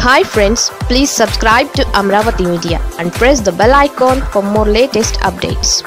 hi friends please subscribe to Amaravati media and press the bell icon for more latest updates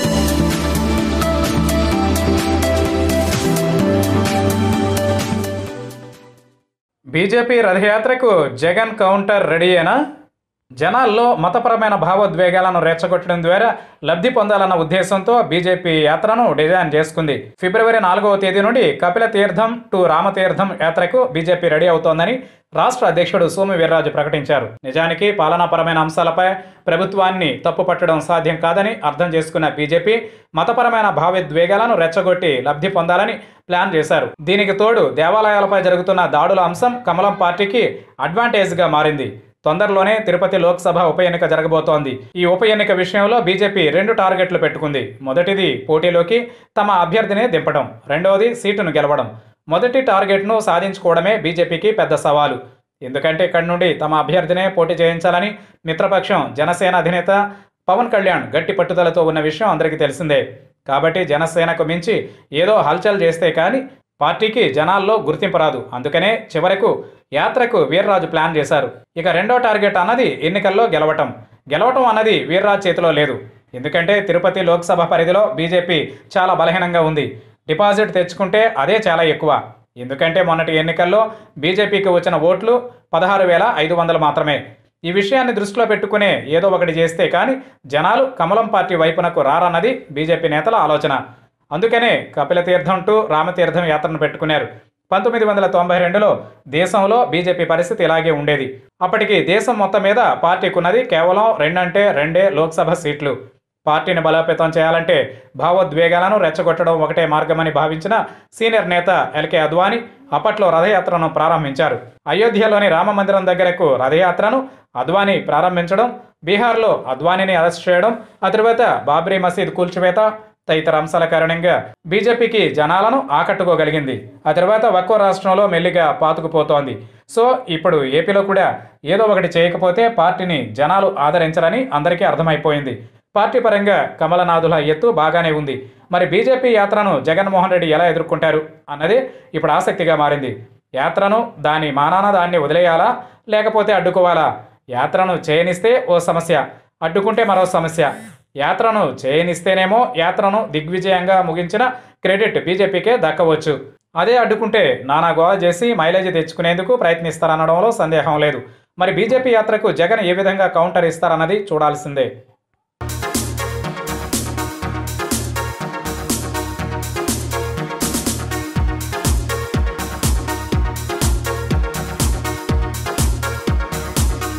BJP రథయాత్రకు Jagan counter రెడీయేనా జనాల్లో మతపరమైన భావోద్వేగాలను రెచ్చగొట్టడం ద్వారా లబ్ధి పొందాలన్న ఉద్దేశంతో బీజేపీ యాత్రను డిజైన్ చేసుకుంది ఫిబ్రవరి నాలుగవ తేదీ నుండి కపిల తీర్థం టు రామతీర్థం యాత్రకు బీజేపీ రెడీ అవుతోందని రాష్ట్ర అధ్యక్షుడు సోము వీర్రాజు ప్రకటించారు నిజానికి పాలనాపరమైన అంశాలపై ప్రభుత్వాన్ని తప్పుపట్టడం సాధ్యం కాదని అర్థం చేసుకున్న బీజేపీ మతపరమైన భావోద్వేగాలను రెచ్చగొట్టి లబ్ధి పొందాలని ప్లాన్ చేశారు దీనికి తోడు దేవాలయాలపై జరుగుతున్న దాడుల అంశం కమలం పార్టీకి అడ్వాంటేజ్గా మారింది తొందరలోనే తిరుపతి లోక్సభ ఉప ఎన్నిక జరగబోతోంది ఈ ఉప ఎన్నిక విషయంలో బీజేపీ రెండు టార్గెట్లు పెట్టుకుంది మొదటిది పోటీలోకి తమ అభ్యర్థిని దింపడం రెండవది సీటును గెలవడం మొదటి టార్గెట్ను సాధించుకోవడమే బీజేపీకి పెద్ద సవాలు ఎందుకంటే ఇక్కడి నుండి తమ అభ్యర్థినే పోటీ చేయించాలని మిత్రపక్షం జనసేన అధినేత పవన్ కళ్యాణ్ గట్టి పట్టుదలతో ఉన్న విషయం అందరికీ తెలిసిందే కాబట్టి జనసేనకు మించి ఏదో హల్చల్ చేస్తే కానీ పార్టీకి జనాల్లో గుర్తింపు రాదు అందుకనే చివరకు యాత్రకు వీర్రాజు ప్లాన్ చేశారు ఇక రెండో టార్గెట్ అన్నది ఎన్నికల్లో గెలవటం గెలవటం అన్నది వీర్రాజు చేతిలో లేదు ఎందుకంటే తిరుపతి లోక్సభ పరిధిలో బీజేపీ చాలా బలహీనంగా ఉంది డిపాజిట్ తెచ్చుకుంటే అదే చాలా ఎక్కువ ఎందుకంటే మొన్నటి ఎన్నికల్లో బీజేపీకి వచ్చిన ఓట్లు పదహారు వేల ఐదు వందలు మాత్రమే ఈ విషయాన్ని దృష్టిలో పెట్టుకునే ఏదో ఒకటి చేస్తే కానీ జనాలు కమలం పార్టీ వైపునకు రారన్నది బీజేపీ నేతల ఆలోచన అందుకనే కపిల తీర్థం టు రామతీర్థం యాత్రను పెట్టుకున్నారు పంతొమ్మిది వందల తొంభై రెండులో దేశంలో బీజేపీ పరిస్థితి ఇలాగే ఉండేది అప్పటికి దేశం మొత్తం మీద పార్టీకున్నది కేవలం రెండంటే రెండే లోక్సభ సీట్లు పార్టీని బలోపేతం చేయాలంటే భావోద్వేగాలను రెచ్చగొట్టడం ఒకటే మార్గమని భావించిన సీనియర్ నేత ఎల్కే అద్వానీ అప్పట్లో రథయాత్రను ప్రారంభించారు అయోధ్యలోని రామ మందిరం దగ్గరకు రథయాత్రను అద్వానీ ప్రారంభించడం బీహార్లో అద్వానీని అరెస్ట్ చేయడం ఆ తర్వాత బాబ్రీ మసీద్ కూల్చివేత తదితర అంశాల కారణంగా బీజేపీకి జనాలను ఆకట్టుకోగలిగింది ఆ తర్వాత ఒక్కో రాష్ట్రంలో మెల్లిగా పాతుకుపోతోంది సో ఇప్పుడు ఏపీలో కూడా ఏదో ఒకటి చేయకపోతే పార్టీని జనాలు ఆదరించరని అందరికీ అర్థమైపోయింది పార్టీ పరంగా కమలనాథుల ఎత్తు బాగానే ఉంది మరి బీజేపీ యాత్రను జగన్మోహన్ రెడ్డి ఎలా ఎదుర్కొంటారు అన్నది ఇప్పుడు ఆసక్తిగా మారింది యాత్రను దాని మానాన దాన్ని వదిలేయాలా లేకపోతే అడ్డుకోవాలా యాత్రను చేయనిస్తే ఓ సమస్య అడ్డుకుంటే మరో సమస్య యాత్రను చేయనిస్తేనేమో యాత్రను దిగ్విజయంగా ముగించిన క్రెడిట్ బీజేపీకే దక్కవచ్చు అదే అడ్డుకుంటే నానా గోల చేసి మైలేజ్ తెచ్చుకునేందుకు ప్రయత్నిస్తారనడంలో సందేహం లేదు మరి బీజేపీ యాత్రకు జగన్ ఏ విధంగా కౌంటర్ ఇస్తారన్నది చూడాల్సిందే